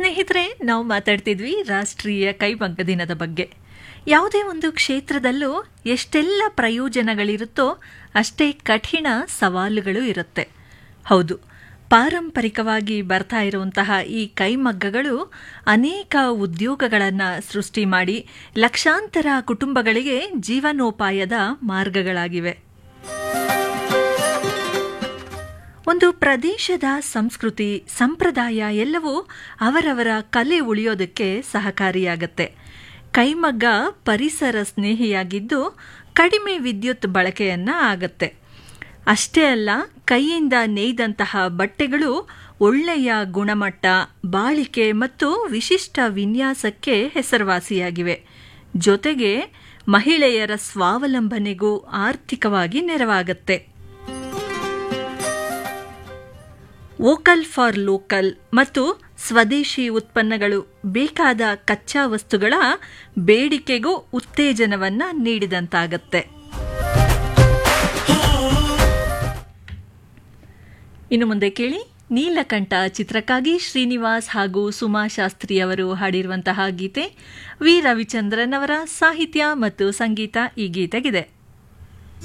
ಸ್ನೇಹಿತರೆ ನಾವು ಮಾತಾಡ್ತಿದ್ವಿ ರಾಷ್ಟ್ರೀಯ ಕೈಮಗ್ಗ ದಿನದ ಬಗ್ಗೆ ಯಾವುದೇ ಒಂದು ಕ್ಷೇತ್ರದಲ್ಲೂ ಎಷ್ಟೆಲ್ಲ ಪ್ರಯೋಜನಗಳಿರುತ್ತೋ ಅಷ್ಟೇ ಕಠಿಣ ಸವಾಲುಗಳು ಇರುತ್ತೆ ಹೌದು ಪಾರಂಪರಿಕವಾಗಿ ಬರ್ತಾ ಇರುವಂತಹ ಈ ಕೈಮಗ್ಗಗಳು ಅನೇಕ ಉದ್ಯೋಗಗಳನ್ನು ಸೃಷ್ಟಿ ಮಾಡಿ ಲಕ್ಷಾಂತರ ಕುಟುಂಬಗಳಿಗೆ ಜೀವನೋಪಾಯದ ಮಾರ್ಗಗಳಾಗಿವೆ ಒಂದು ಪ್ರದೇಶದ ಸಂಸ್ಕೃತಿ ಸಂಪ್ರದಾಯ ಎಲ್ಲವೂ ಅವರವರ ಕಲೆ ಉಳಿಯೋದಕ್ಕೆ ಸಹಕಾರಿಯಾಗತ್ತೆ ಕೈಮಗ್ಗ ಪರಿಸರ ಸ್ನೇಹಿಯಾಗಿದ್ದು ಕಡಿಮೆ ವಿದ್ಯುತ್ ಬಳಕೆಯನ್ನ ಆಗತ್ತೆ ಅಷ್ಟೇ ಅಲ್ಲ ಕೈಯಿಂದ ನೇಯ್ದಂತಹ ಬಟ್ಟೆಗಳು ಒಳ್ಳೆಯ ಗುಣಮಟ್ಟ ಬಾಳಿಕೆ ಮತ್ತು ವಿಶಿಷ್ಟ ವಿನ್ಯಾಸಕ್ಕೆ ಹೆಸರುವಾಸಿಯಾಗಿವೆ ಜೊತೆಗೆ ಮಹಿಳೆಯರ ಸ್ವಾವಲಂಬನೆಗೂ ಆರ್ಥಿಕವಾಗಿ ನೆರವಾಗತ್ತೆ ವೋಕಲ್ ಫಾರ್ ಲೋಕಲ್ ಮತ್ತು ಸ್ವದೇಶಿ ಉತ್ಪನ್ನಗಳು ಬೇಕಾದ ಕಚ್ಚಾ ವಸ್ತುಗಳ ಬೇಡಿಕೆಗೂ ಉತ್ತೇಜನವನ್ನ ನೀಡಿದಂತಾಗತ್ತೆ ಇನ್ನು ಮುಂದೆ ಕೇಳಿ ನೀಲಕಂಠ ಚಿತ್ರಕ್ಕಾಗಿ ಶ್ರೀನಿವಾಸ್ ಹಾಗೂ ಸುಮಾ ಶಾಸ್ತ್ರಿ ಅವರು ಹಾಡಿರುವಂತಹ ಗೀತೆ ವಿ ರವಿಚಂದ್ರನ್ ಅವರ ಸಾಹಿತ್ಯ ಮತ್ತು ಸಂಗೀತ ಈ ಗೀತೆಗಿದೆ